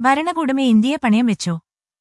ഭരണകൂടമേ ഇന്ത്യയെ പണയം വെച്ചോ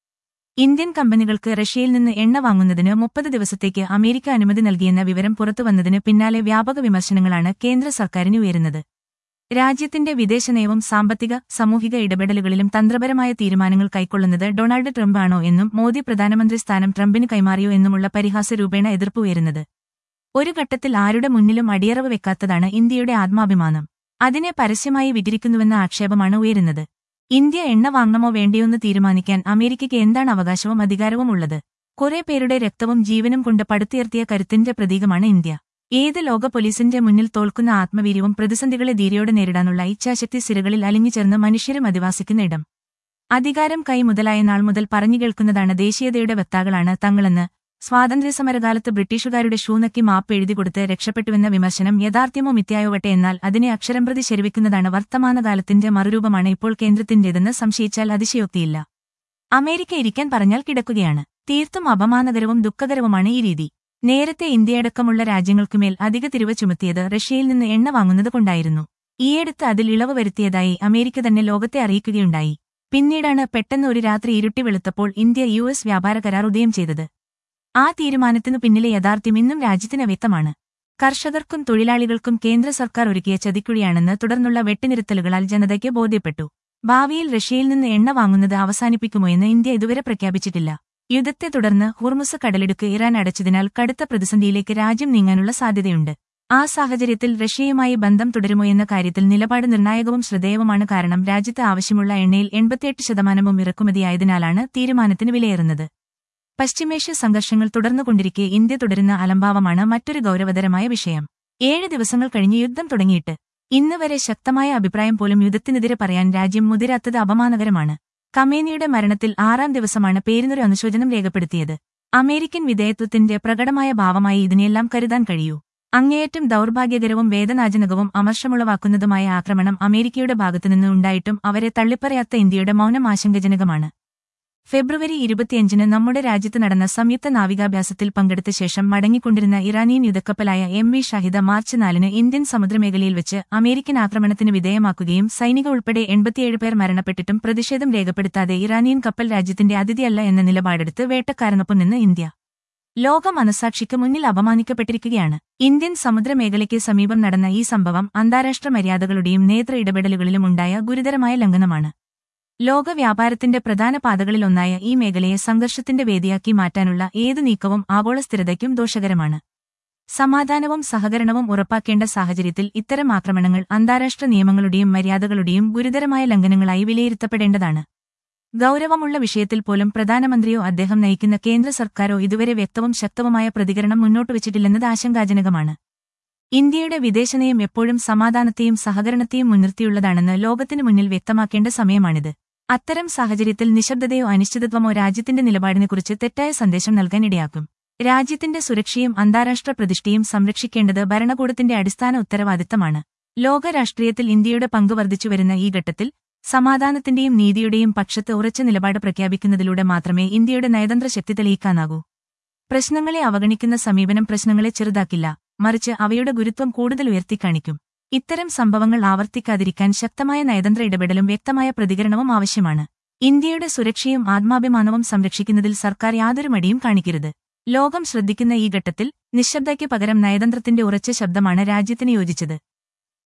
ഇന്ത്യൻ കമ്പനികൾക്ക് റഷ്യയിൽ നിന്ന് എണ്ണ വാങ്ങുന്നതിന് മുപ്പത് ദിവസത്തേക്ക് അമേരിക്ക അനുമതി നൽകിയെന്ന വിവരം പുറത്തുവന്നതിന് പിന്നാലെ വ്യാപക വിമർശനങ്ങളാണ് കേന്ദ്ര സർക്കാരിന് ഉയരുന്നത് രാജ്യത്തിന്റെ വിദേശനയവും സാമ്പത്തിക സാമൂഹിക ഇടപെടലുകളിലും തന്ത്രപരമായ തീരുമാനങ്ങൾ കൈക്കൊള്ളുന്നത് ഡൊണാൾഡ് ട്രംപ് ആണോ എന്നും മോദി പ്രധാനമന്ത്രി സ്ഥാനം ട്രംപിന് കൈമാറിയോ എന്നുമുള്ള പരിഹാസ രൂപേണ എതിർപ്പ് ഉയരുന്നത് ഒരു ഘട്ടത്തിൽ ആരുടെ മുന്നിലും അടിയറവ് വെക്കാത്തതാണ് ഇന്ത്യയുടെ ആത്മാഭിമാനം അതിനെ പരസ്യമായി വിതിരിക്കുന്നുവെന്ന ആക്ഷേപമാണ് ഉയരുന്നത് ഇന്ത്യ എണ്ണ വാങ്ങണമോ വേണ്ടിയോന്ന് തീരുമാനിക്കാൻ അമേരിക്കയ്ക്ക് എന്താണ് അവകാശവും അധികാരവും ഉള്ളത് കുറെ പേരുടെ രക്തവും ജീവനും കൊണ്ട് പടുത്തുയർത്തിയ കരുത്തിന്റെ പ്രതീകമാണ് ഇന്ത്യ ഏത് ലോക പോലീസിന്റെ മുന്നിൽ തോൽക്കുന്ന ആത്മവീര്യവും പ്രതിസന്ധികളെ ധീരയോടെ നേരിടാനുള്ള ഇച്ഛാശക്തി സിരകളിൽ അലിഞ്ഞുചേർന്ന് മനുഷ്യരും അധിവാസിക്കുന്ന ഇടം അധികാരം കൈ മുതലായ നാൾ മുതൽ പറഞ്ഞു കേൾക്കുന്നതാണ് ദേശീയതയുടെ വക്താക്കളാണ് തങ്ങളെന്ന് സ്വാതന്ത്ര്യസമരകാലത്ത് ബ്രിട്ടീഷുകാരുടെ ഷൂനക്കി മാപ്പ് എഴുതിക്കൊടുത്ത് രക്ഷപ്പെട്ടുവെന്ന വിമർശനം യഥാർത്ഥ്യമോ മിഥ്യായോവട്ടെ എന്നാൽ അതിനെ അക്ഷരം പ്രതി ശരിവെക്കുന്നതാണ് വർത്തമാനകാലത്തിന്റെ മറുരൂപമാണ് ഇപ്പോൾ കേന്ദ്രത്തിന്റേതെന്ന് സംശയിച്ചാൽ അതിശയോക്തിയില്ല അമേരിക്ക ഇരിക്കാൻ പറഞ്ഞാൽ കിടക്കുകയാണ് തീർത്തും അപമാനകരവും ദുഃഖകരവുമാണ് ഈ രീതി നേരത്തെ ഇന്ത്യയടക്കമുള്ള രാജ്യങ്ങൾക്കുമേൽ അധിക തിരിവ് ചുമത്തിയത് റഷ്യയിൽ നിന്ന് എണ്ണ വാങ്ങുന്നത് കൊണ്ടായിരുന്നു ഈയടുത്ത് അതിൽ ഇളവ് വരുത്തിയതായി അമേരിക്ക തന്നെ ലോകത്തെ അറിയിക്കുകയുണ്ടായി പിന്നീടാണ് പെട്ടെന്ന് ഒരു രാത്രി ഇരുട്ടി വെളുത്തപ്പോൾ ഇന്ത്യ യു എസ് വ്യാപാര കരാർ ഉദയം ചെയ്തത് ആ തീരുമാനത്തിനു പിന്നിലെ യഥാർത്ഥ്യം ഇന്നും രാജ്യത്തിന് വ്യക്തമാണ് കർഷകർക്കും തൊഴിലാളികൾക്കും കേന്ദ്ര സർക്കാർ ഒരുക്കിയ ചതിക്കുഴിയാണെന്ന് തുടർന്നുള്ള വെട്ടിനിരുത്തലുകളാൽ ജനതയ്ക്ക് ബോധ്യപ്പെട്ടു ഭാവിയിൽ റഷ്യയിൽ നിന്ന് എണ്ണ വാങ്ങുന്നത് അവസാനിപ്പിക്കുമോ എന്ന് ഇന്ത്യ ഇതുവരെ പ്രഖ്യാപിച്ചിട്ടില്ല യുദ്ധത്തെ തുടർന്ന് ഹുർമുസ് കടലിടുക്ക് ഇറാൻ അടച്ചതിനാൽ കടുത്ത പ്രതിസന്ധിയിലേക്ക് രാജ്യം നീങ്ങാനുള്ള സാധ്യതയുണ്ട് ആ സാഹചര്യത്തിൽ റഷ്യയുമായി ബന്ധം തുടരുമോ എന്ന കാര്യത്തിൽ നിലപാട് നിർണായകവും ശ്രദ്ധേയവുമാണ് കാരണം രാജ്യത്ത് ആവശ്യമുള്ള എണ്ണയിൽ എൺപത്തിയെട്ട് ശതമാനവും ഇറക്കുമതിയായതിനാലാണ് തീരുമാനത്തിന് വിലയേറുന്നത് പശ്ചിമേഷ്യ സംഘർഷങ്ങൾ തുടർന്നുകൊണ്ടിരിക്കെ ഇന്ത്യ തുടരുന്ന അലംഭാവമാണ് മറ്റൊരു ഗൌരവതരമായ വിഷയം ഏഴ് ദിവസങ്ങൾ കഴിഞ്ഞ് യുദ്ധം തുടങ്ങിയിട്ട് ഇന്ന് വരെ ശക്തമായ അഭിപ്രായം പോലും യുദ്ധത്തിനെതിരെ പറയാൻ രാജ്യം മുതിരാത്തത് അപമാനകരമാണ് കമേനിയുടെ മരണത്തിൽ ആറാം ദിവസമാണ് പേരിനൊരു അനുശോചനം രേഖപ്പെടുത്തിയത് അമേരിക്കൻ വിധേയത്വത്തിന്റെ പ്രകടമായ ഭാവമായി ഇതിനെല്ലാം കരുതാൻ കഴിയൂ അങ്ങേയറ്റം ദൗർഭാഗ്യകരവും വേദനാജനകവും അമർഷമുളവാക്കുന്നതുമായ ആക്രമണം അമേരിക്കയുടെ ഭാഗത്തുനിന്ന് ഉണ്ടായിട്ടും അവരെ തള്ളിപ്പറയാത്ത ഇന്ത്യയുടെ മൗനം ആശങ്കജനകമാണ് ഫെബ്രുവരി ഇരുപത്തിയഞ്ചിന് നമ്മുടെ രാജ്യത്ത് നടന്ന സംയുക്ത നാവികാഭ്യാസത്തിൽ പങ്കെടുത്ത ശേഷം മടങ്ങിക്കൊണ്ടിരുന്ന ഇറാനിയൻ യുദ്ധക്കപ്പലായ എം വി ഷാഹിദ മാർച്ച് നാലിന് ഇന്ത്യൻ സമുദ്രമേഖലയിൽ വെച്ച് അമേരിക്കൻ ആക്രമണത്തിന് വിധേയമാക്കുകയും സൈനിക ഉൾപ്പെടെ എൺപത്തിയേഴ് പേർ മരണപ്പെട്ടിട്ടും പ്രതിഷേധം രേഖപ്പെടുത്താതെ ഇറാനിയൻ കപ്പൽ രാജ്യത്തിന്റെ അതിഥിയല്ല എന്ന നിലപാടെടുത്ത് വേട്ടക്കാരനൊപ്പം നിന്ന് ഇന്ത്യ ലോക മനസാക്ഷിക്ക് മുന്നിൽ അപമാനിക്കപ്പെട്ടിരിക്കുകയാണ് ഇന്ത്യൻ സമുദ്രമേഖലയ്ക്ക് സമീപം നടന്ന ഈ സംഭവം അന്താരാഷ്ട്ര മര്യാദകളുടെയും നേതൃ ഇടപെടലുകളിലുമുണ്ടായ ഗുരുതരമായ ലംഘനമാണ് ലോക വ്യാപാരത്തിന്റെ പ്രധാന പാതകളിലൊന്നായ ഈ മേഖലയെ സംഘർഷത്തിന്റെ വേദിയാക്കി മാറ്റാനുള്ള ഏതു നീക്കവും ആഗോള സ്ഥിരതയ്ക്കും ദോഷകരമാണ് സമാധാനവും സഹകരണവും ഉറപ്പാക്കേണ്ട സാഹചര്യത്തിൽ ഇത്തരം ആക്രമണങ്ങൾ അന്താരാഷ്ട്ര നിയമങ്ങളുടെയും മര്യാദകളുടെയും ഗുരുതരമായ ലംഘനങ്ങളായി വിലയിരുത്തപ്പെടേണ്ടതാണ് ഗൌരവമുള്ള വിഷയത്തിൽ പോലും പ്രധാനമന്ത്രിയോ അദ്ദേഹം നയിക്കുന്ന കേന്ദ്ര സർക്കാരോ ഇതുവരെ വ്യക്തവും ശക്തവുമായ പ്രതികരണം മുന്നോട്ടുവച്ചിട്ടില്ലെന്നത് ആശങ്കാജനകമാണ് ഇന്ത്യയുടെ വിദേശനയം എപ്പോഴും സമാധാനത്തെയും സഹകരണത്തെയും മുൻനിർത്തിയുള്ളതാണെന്ന് ലോകത്തിനു മുന്നിൽ വ്യക്തമാക്കേണ്ട സമയമാണിത് അത്തരം സാഹചര്യത്തിൽ നിശബ്ദതയോ അനിശ്ചിതത്വമോ രാജ്യത്തിന്റെ നിലപാടിനെക്കുറിച്ച് തെറ്റായ സന്ദേശം നൽകാൻ ഇടയാക്കും രാജ്യത്തിന്റെ സുരക്ഷയും അന്താരാഷ്ട്ര പ്രതിഷ്ഠയും സംരക്ഷിക്കേണ്ടത് ഭരണകൂടത്തിന്റെ അടിസ്ഥാന ഉത്തരവാദിത്തമാണ് ലോക രാഷ്ട്രീയത്തിൽ ഇന്ത്യയുടെ പങ്ക് വർദ്ധിച്ചുവരുന്ന ഈ ഘട്ടത്തിൽ സമാധാനത്തിന്റെയും നീതിയുടെയും പക്ഷത്ത് ഉറച്ച നിലപാട് പ്രഖ്യാപിക്കുന്നതിലൂടെ മാത്രമേ ഇന്ത്യയുടെ നയതന്ത്ര ശക്തി തെളിയിക്കാനാകൂ പ്രശ്നങ്ങളെ അവഗണിക്കുന്ന സമീപനം പ്രശ്നങ്ങളെ ചെറുതാക്കില്ല മറിച്ച് അവയുടെ ഗുരുത്വം കൂടുതൽ ഉയർത്തിക്കാണിക്കും ഇത്തരം സംഭവങ്ങൾ ആവർത്തിക്കാതിരിക്കാൻ ശക്തമായ നയതന്ത്ര ഇടപെടലും വ്യക്തമായ പ്രതികരണവും ആവശ്യമാണ് ഇന്ത്യയുടെ സുരക്ഷയും ആത്മാഭിമാനവും സംരക്ഷിക്കുന്നതിൽ സർക്കാർ യാതൊരു മടിയും കാണിക്കരുത് ലോകം ശ്രദ്ധിക്കുന്ന ഈ ഘട്ടത്തിൽ നിശബ്ദയ്ക്ക് പകരം നയതന്ത്രത്തിന്റെ ഉറച്ച ശബ്ദമാണ് രാജ്യത്തിന് യോജിച്ചത്